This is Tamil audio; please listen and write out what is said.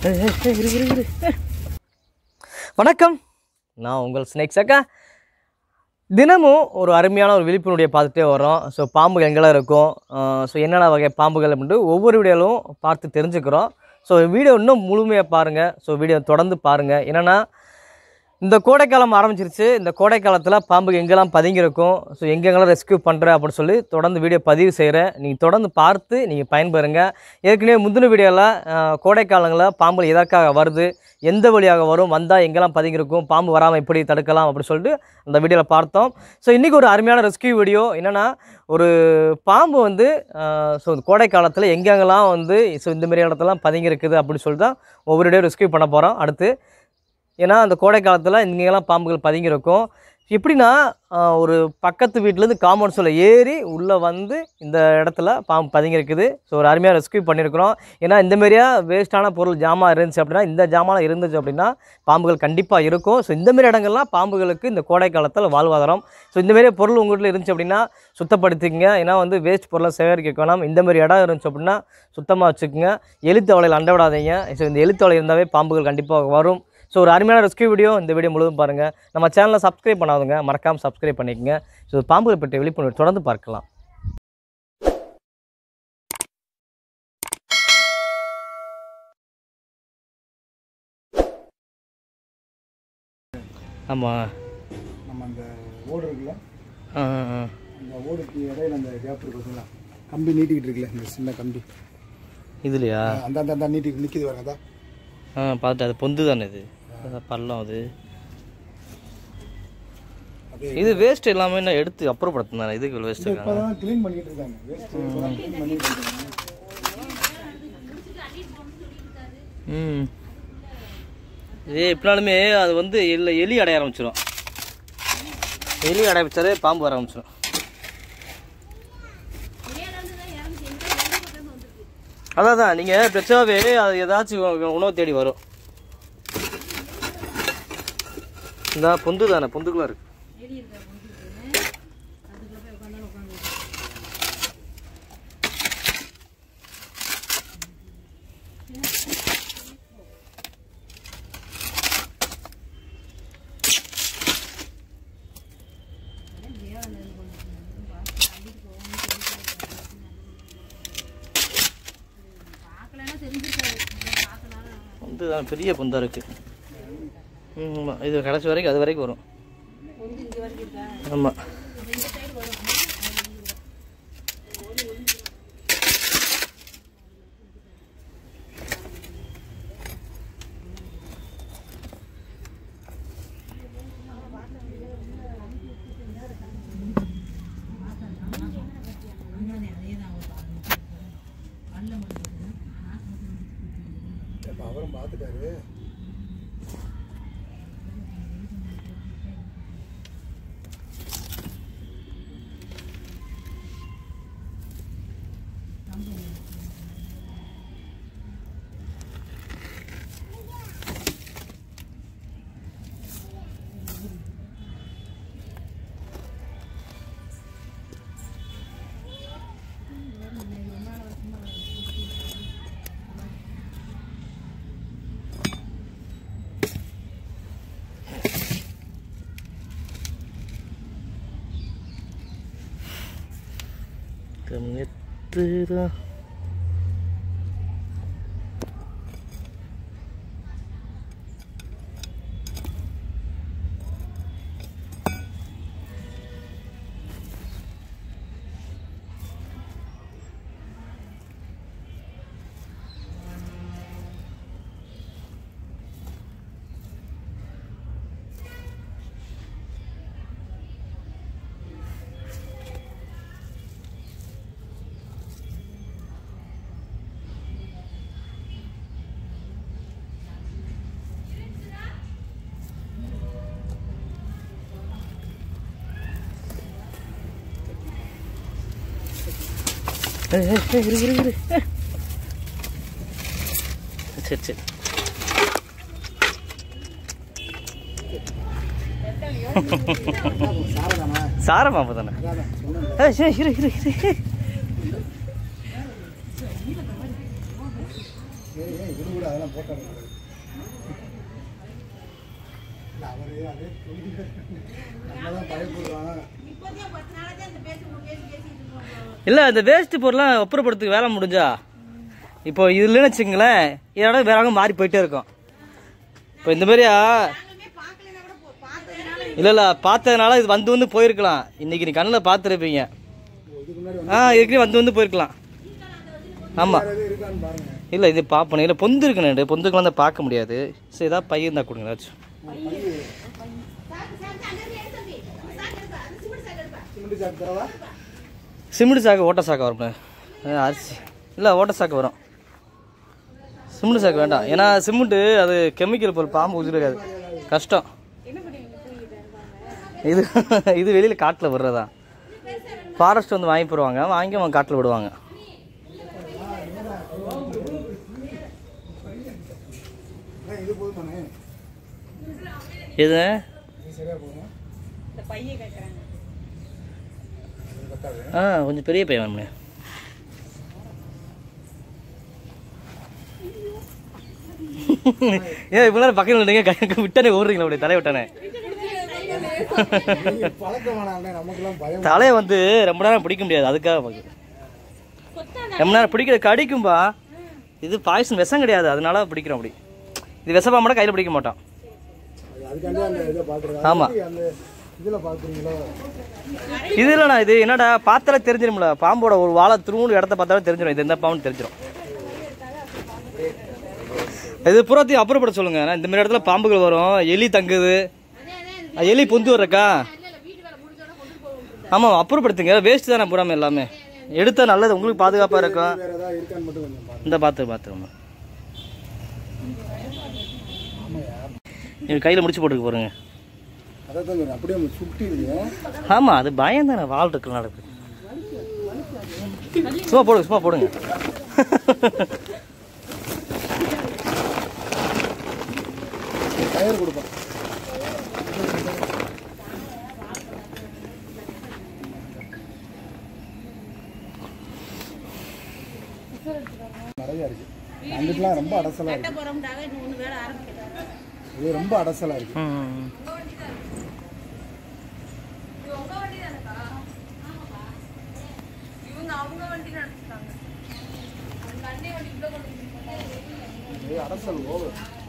ஏய், ஏய், ஏய், இரு, இரு, இரு. ஏய். வணக்கம் நான் உங்கள் ஸ்னேக்ஸ் அக்கா தினமும் ஒரு அருமையான ஒரு விழிப்புணர்வுடைய பார்த்துட்டே வரோம் ஸோ பாம்புகள் எங்கெல்லாம் இருக்கும் ஸோ என்னென்ன வகை பாம்புகள் அப்படின்ட்டு ஒவ்வொரு வீடியோலும் பார்த்து தெரிஞ்சுக்கிறோம் ஸோ வீடியோ இன்னும் முழுமையாக பாருங்கள் ஸோ வீடியோ தொடர்ந்து பாருங்கள் என்னென்னா இந்த கோடைக்காலம் ஆரம்பிச்சிருச்சு இந்த கோடைக்காலத்தில் பாம்புக்கு எங்கெல்லாம் பதுங்கியிருக்கும் ஸோ எங்கெங்கெல்லாம் ரெஸ்க்யூ பண்ணுறேன் அப்படின்னு சொல்லி தொடர்ந்து வீடியோ பதிவு செய்கிறேன் நீங்கள் தொடர்ந்து பார்த்து நீங்கள் பயன்பெறுங்க ஏற்கனவே முந்தின வீடியோவில் கோடைக்காலங்களில் பாம்புகள் எதற்காக வருது எந்த வழியாக வரும் வந்தால் எங்கெல்லாம் பதுங்கியிருக்கும் பாம்பு வராமல் எப்படி தடுக்கலாம் அப்படின்னு சொல்லிட்டு அந்த வீடியோவில் பார்த்தோம் ஸோ இன்றைக்கி ஒரு அருமையான ரெஸ்க்யூ வீடியோ என்னென்னா ஒரு பாம்பு வந்து ஸோ கோடை காலத்தில் எங்கெங்கெல்லாம் வந்து ஸோ இந்த மாதிரி இடத்துலாம் பதுங்கி இருக்குது அப்படின்னு சொல்லிட்டு தான் ஒவ்வொரு டே ரெஸ்க்யூ பண்ண போகிறோம் அடுத்து ஏன்னா அந்த கோடை காலத்தில் இங்கெல்லாம் பாம்புகள் பதுங்கி இருக்கும் எப்படின்னா ஆஹ், ஒரு பக்கத்து வீட்டிலேருந்து காம்பவுண்ட் சொல்ல ஏறி உள்ளே வந்து இந்த இடத்துல பாம்பு பதுங்கி இருக்குது ஸோ ஒரு அருமையாக ரெஸ்க்யூ பண்ணியிருக்கிறோம் ஏன்னா இந்த மாதிரியா வேஸ்ட்டான பொருள் ஜாமான் இருந்துச்சு அப்படின்னா இந்த ஜாமான் இருந்துச்சு அப்படின்னா பாம்புகள் கண்டிப்பாக இருக்கும் ஸோ இந்த மாதிரி இடங்கள்லாம் பாம்புகளுக்கு இந்த கோடை காலத்தில் வாழ்வாதாரம் ஸோ இந்த மாதிரி பொருள் உங்கள் வீட்டில் இருந்துச்சு அப்படின்னா சுத்தப்படுத்திக்கங்க ஏன்னா வந்து வேஸ்ட் பொருளை சேகரிக்க வேணாம் இந்த மாதிரி இடம் இருந்துச்சு அப்படின்னா சுத்தமாக வச்சுக்கோங்க எழுத்தவளையில் அண்டை விடாதீங்க ஸோ இந்த எழுத்தவளை இருந்தாவே பாம்புகள் கண்டிப்பாக வரும் ஸோ ஒரு அருமையான ரெஸ்க்யூ வீடியோ இந்த வீடியோ முழுவதும் பாருங்கள் நம்ம சேனலை சப்ஸ்கிரைப் பண்ணாதுங்க மறக்காமல் சப்ஸ்கிரைப் பண்ணிக்கங்க ஸோ பாம்புகள் பற்றிய விழிப்புணர்வு தொடர்ந்து பார்க்கலாம் ஆமாம் நம்ம அந்த ஓடு இருக்குல்ல ஆ ஆ அந்த ஓடுக்கு இடையில அந்த கேப் இருக்கு பார்த்தீங்களா கம்பி நீட்டிக்கிட்டு இருக்குல்ல இந்த சின்ன கம்பி இதுலையா அந்த அந்த அந்த நீட்டி நிற்கிது பாருங்க அதான் ஆ பார்த்து அது பொந்து தானே இது அதான் பள்ளம் அது அப்படியே இது வேஸ்ட் எல்லாமே நான் எடுத்து அப்புறப்படுத்தினேன் தானே இதுக்கு வேஸ்ட் இப்போ தான் க்ளீன் பண்ணிட்டு இருக்காங்க வேஸ்ட் க்ளீன் பண்ணிட்டு இருக்காங்க ம் இதே எப்படினாலுமே அது வந்து எல்ல எலி அடைய ஆரம்பிச்சிடும் எலி அடைய ஆரம்பிச்சாலே பாம்பு வர ஆரம்பிச்சிடும் அதான் தான் நீங்கள் பிரச்சனாவே அது ஏதாச்சும் உ- உணவு தேடி வரும் இந்த பொந்து தானே பொந்துக்குள்ள இருக்கு பொந்து தானே பெரிய பொந்தா இருக்கு ம், ஆமா இது கடைசி வரைக்கும் அது வரைக்கும் வரும் ஆமாம் இப்போ அவரும் பார்த்துட்டாரு கண்ணெத்து தான் ஏய், ஏய், ஏய், இரு, இரு, இரு. ஏய். சரி சரி சாரதானா சாரமாப்பா தானே அதான் சொன்னேன் ஏய், ஏய், இரு இரு இரு ஏய் ஏன் இவரு கூட அதெல்லாம் போட்டாங்க இல்ல, அவரு அதே துணி நம்ம தான் பயப்படுறான் இல்லை இந்த வேஸ்ட் பொருள்லாம் ஒப்புறப்படுத்துக்கு வேலை முடிஞ்சா இப்போ இது இல்லைன்னு வச்சுங்களேன் இதோட வேற எங்கே மாறி போயிட்டே இருக்கும் இப்போ இந்த மாதிரியா இல்லை இல்லை பார்த்ததுனால இது வந்து வந்து போயிருக்கலாம் இன்னைக்கு நீ கண்ணில் பார்த்துருப்பீங்க இதுக்கு முன்னாடி ஆ ஏற்கனவே வந்து வந்து போயிருக்கலாம் ஆமாம் வேற எதுவும் இருக்கான்னு பாருங்க இல்லை இது பார்ப்பணும் இல்லை பொந்து இருக்குண்ணே பொந்துக்கெல்லாம் தான் பார்க்க முடியாது சரி ஏதாவது பையன் இருந்தால் கொடுங்க ஏதாச்சும் சிமெண்ட் சாக்கு தரவா சிமெண்ட் சாக்கு ஓட்ட சாக்கு வரும்ண்ணே ஆ, அரிசி இல்லை ஓட்ட சாக்கு வரும் சிமெண்ட் சாக்கு வேண்டாம் ஏன்னா சிமெண்ட்டு அது கெமிக்கல் பொருள் பாம்பு உதிராது கஷ்டம் இது இது வெளியில் காட்டில் விடுறதா ஃபாரஸ்ட் வந்து வாங்கி போடுவாங்க வாங்கி அவங்க காட்டில் விடுவாங்க அண்ணா, இது போதுமாண்ணே எது இது சரியா போகுமா இது பத்தாது ஆ கொஞ்சம் பெரிய பையன் வேணும்ண்ணே ஏன் இவ்வளோ நேரம் பக்கத்தில் நின்றீங்க கை விட்டானே ஓடுறீங்களா அப்படியே தலையை விட்டானே நீங்க பழக்கமானாண்ணே நமக்கெல்லாம் பயம் தலையை வந்து ரொம்ப நேரம் பிடிக்க முடியாது அதுக்காக பார்க்குது ரொம்ப நேரம் பிடிக்கிற கடிக்கும்பா இது பாய்சன் விஷம் கிடையாது அதனால பிடிக்கிறோம் அப்படி இது விஷப்பாம்பட கையில் பிடிக்க மாட்டோம் அதுக்காண்டி அந்த இதை பாக்குறது ஆமா. அந்த இதுல பாக்குறீங்களோ இது இல்லைண்ணா இது என்னடா பார்த்தாலே தெரிஞ்சிடும்ல பாம்போட ஒரு வாழை திரும்ப இடத்த பார்த்தாலே தெரிஞ்சிடும் இது எந்த பாம்புன்னு தெரிஞ்சிடும் இது புறத்தையும் அப்புறப்பட சொல்லுங்க ஏன்னா இந்த மாதிரி இடத்துல பாம்புகள் வரும் எலி தங்குது அஹ் எலி பொந்து வர்றக்கா ஆமாம் அப்புறப்படுத்துங்க வேஸ்ட் தானே பூராம எல்லாமே எடுத்தா நல்லது உங்களுக்கு பாதுகாப்பாக இருக்கும் வேற ஏதாவது இருக்கான்னு மட்டும் கொஞ்சம் பாருங்க இந்த பார்த்து பார்த்துருமா நீங்கள் கையில் முடிச்சு போட்டுக்க போகிறேங்க அதான் தான் சொல்றேன். அப்படியே சுட்டி இருக்கு ஆமாம் அது பயம் தானே வால் இருக்குல்ல நடக்கு சும்மா போடுங்க சும்மா போடுங்க டயர் கொடுப்பேன் நிறைய இருக்கு அங்கிட்டுலாம் ரொம்ப அடசலா இருக்கு இது ரொம்ப அடசலா இருக்கு ம். இது அடசல் ஓவர்